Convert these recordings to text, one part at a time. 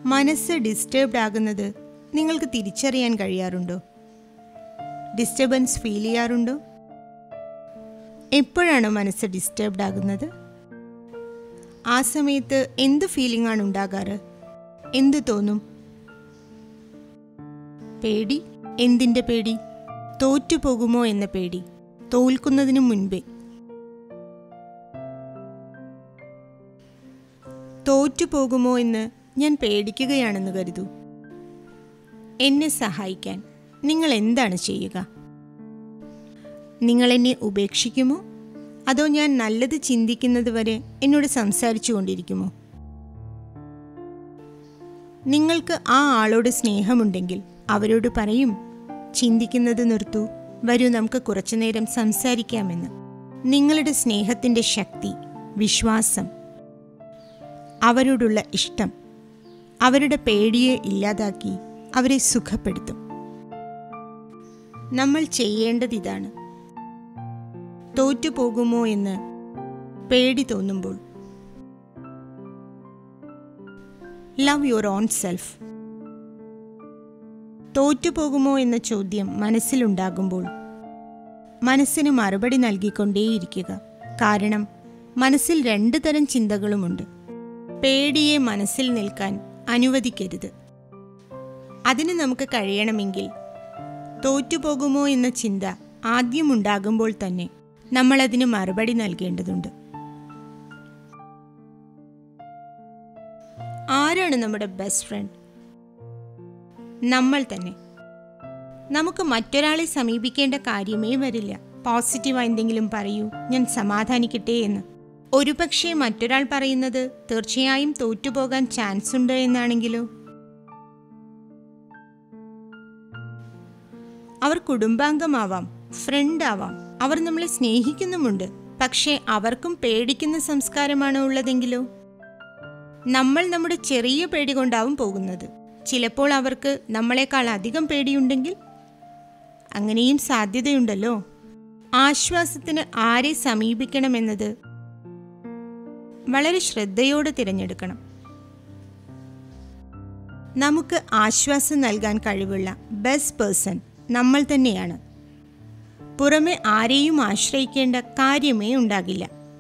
മനസ്സ് ഡിസ്റ്റർബ്ഡ് ആകുന്നത് നിങ്ങൾക്ക് തിരിച്ചറിയാൻ കഴിയാറുണ്ടോ ഡിസ്റ്റർബൻസ് ഫീൽ ചെയ്യാറുണ്ടോ എപ്പോഴാണ് മനസ്സ് ഡിസ്റ്റർബ്ഡ് ആകുന്നത് ആ സമയത്ത് എന്ത് ഫീലിംഗ് ആണ് ഉണ്ടാകാറ് എന്ത് തോന്നും പേടി എന്തിൻ്റെ പേടി തോറ്റുപോകുമോ എന്ന പേടി തോൽക്കുന്നതിനു മുൻപേ തോറ്റുപോകുമോ എന്ന് ഞാൻ പേടിക്കുകയാണെന്ന് കരുതൂ എന്നെ സഹായിക്കാൻ നിങ്ങൾ എന്താണ് ചെയ്യുക നിങ്ങൾ എന്നെ ഉപേക്ഷിക്കുമോ അതോ ഞാൻ നല്ലത് ചിന്തിക്കുന്നത് വരെ എന്നോട് സംസാരിച്ചു കൊണ്ടിരിക്കുമോ നിങ്ങൾക്ക് ആ ആളോട് സ്നേഹമുണ്ടെങ്കിൽ അവരോട് പറയും ചിന്തിക്കുന്നത് നിർത്തൂ വരൂ നമുക്ക് കുറച്ചുനേരം സംസാരിക്കാമെന്ന് നിങ്ങളുടെ സ്നേഹത്തിൻ്റെ ശക്തി വിശ്വാസം അവരോടുള്ള ഇഷ്ടം അവരുടെ പേടിയെ ഇല്ലാതാക്കി അവരെ സുഖപ്പെടുത്തും നമ്മൾ ചെയ്യേണ്ടത് ഇതാണ് തോറ്റുപോകുമോ എന്ന് പേടി തോന്നുമ്പോൾ ലവ് യുവർ ഓൺ സെൽഫ് തോറ്റുപോകുമോ എന്ന ചോദ്യം മനസ്സിലുണ്ടാകുമ്പോൾ മനസ്സിന് മറുപടി നൽകിക്കൊണ്ടേയിരിക്കുക കാരണം മനസ്സിൽ രണ്ട് തരം ചിന്തകളുമുണ്ട് പേടിയെ മനസ്സിൽ നിൽക്കാൻ അനുവദിക്കരുത് അതിന് നമുക്ക് കഴിയണമെങ്കിൽ തോറ്റുപോകുമോ എന്ന ചിന്ത ആദ്യം ഉണ്ടാകുമ്പോൾ തന്നെ നമ്മൾ അതിന് മറുപടി നൽകേണ്ടതുണ്ട് ആരാണ് നമ്മുടെ ബെസ്റ്റ് ഫ്രണ്ട് നമ്മൾ തന്നെ നമുക്ക് മറ്റൊരാളെ സമീപിക്കേണ്ട കാര്യമേ വരില്ല പോസിറ്റീവായി എന്തെങ്കിലും പറയൂ ഞാൻ സമാധാനിക്കട്ടെ എന്ന് ഒരുപക്ഷെ മറ്റൊരാൾ പറയുന്നത് തീർച്ചയായും തോറ്റുപോകാൻ ചാൻസ് ഉണ്ട് എന്നാണെങ്കിലോ അവർ കുടുംബാംഗമാവാം ഫ്രണ്ട് ആവാം അവർ നമ്മളെ സ്നേഹിക്കുന്നുമുണ്ട് പക്ഷേ അവർക്കും പേടിക്കുന്ന സംസ്കാരമാണ് ഉള്ളതെങ്കിലോ നമ്മൾ നമ്മുടെ ചെറിയ പേടി കൊണ്ടാവും പോകുന്നത് ചിലപ്പോൾ അവർക്ക് നമ്മളെക്കാൾ അധികം പേടിയുണ്ടെങ്കിൽ അങ്ങനെയും സാധ്യതയുണ്ടല്ലോ ആശ്വാസത്തിന് ആരെ സമീപിക്കണമെന്നത് വളരെ ശ്രദ്ധയോടെ തിരഞ്ഞെടുക്കണം നമുക്ക് ആശ്വാസം നൽകാൻ കഴിവുള്ള ബെസ്റ്റ് പേഴ്സൺ നമ്മൾ തന്നെയാണ് പുറമെ ആരെയും ആശ്രയിക്കേണ്ട കാര്യമേ ഉണ്ടാകില്ല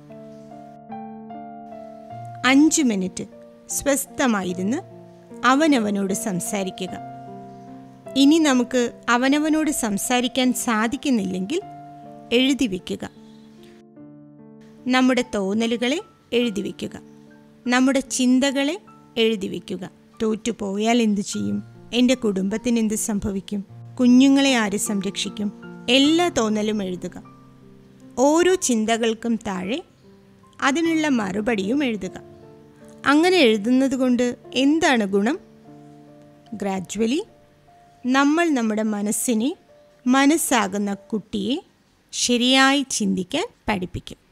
അഞ്ച് മിനിറ്റ് സ്വസ്ഥമായിരുന്ന് അവനവനോട് സംസാരിക്കുക ഇനി നമുക്ക് അവനവനോട് സംസാരിക്കാൻ സാധിക്കുന്നില്ലെങ്കിൽ എഴുതി വയ്ക്കുക നമ്മുടെ തോന്നലുകളെ എഴുതി വയ്ക്കുക നമ്മുടെ ചിന്തകളെ എഴുതി വയ്ക്കുക തോറ്റുപോയാൽ എന്തു ചെയ്യും എൻ്റെ കുടുംബത്തിന് എന്ത് സംഭവിക്കും കുഞ്ഞുങ്ങളെ ആര് സംരക്ഷിക്കും എല്ലാ തോന്നലും എഴുതുക ഓരോ ചിന്തകൾക്കും താഴെ അതിനുള്ള മറുപടിയും എഴുതുക അങ്ങനെ എഴുതുന്നത് കൊണ്ട് എന്താണ് ഗുണം ഗ്രാജ്വലി നമ്മൾ നമ്മുടെ മനസ്സിനെ മനസ്സാകുന്ന കുട്ടിയെ ശരിയായി ചിന്തിക്കാൻ പഠിപ്പിക്കും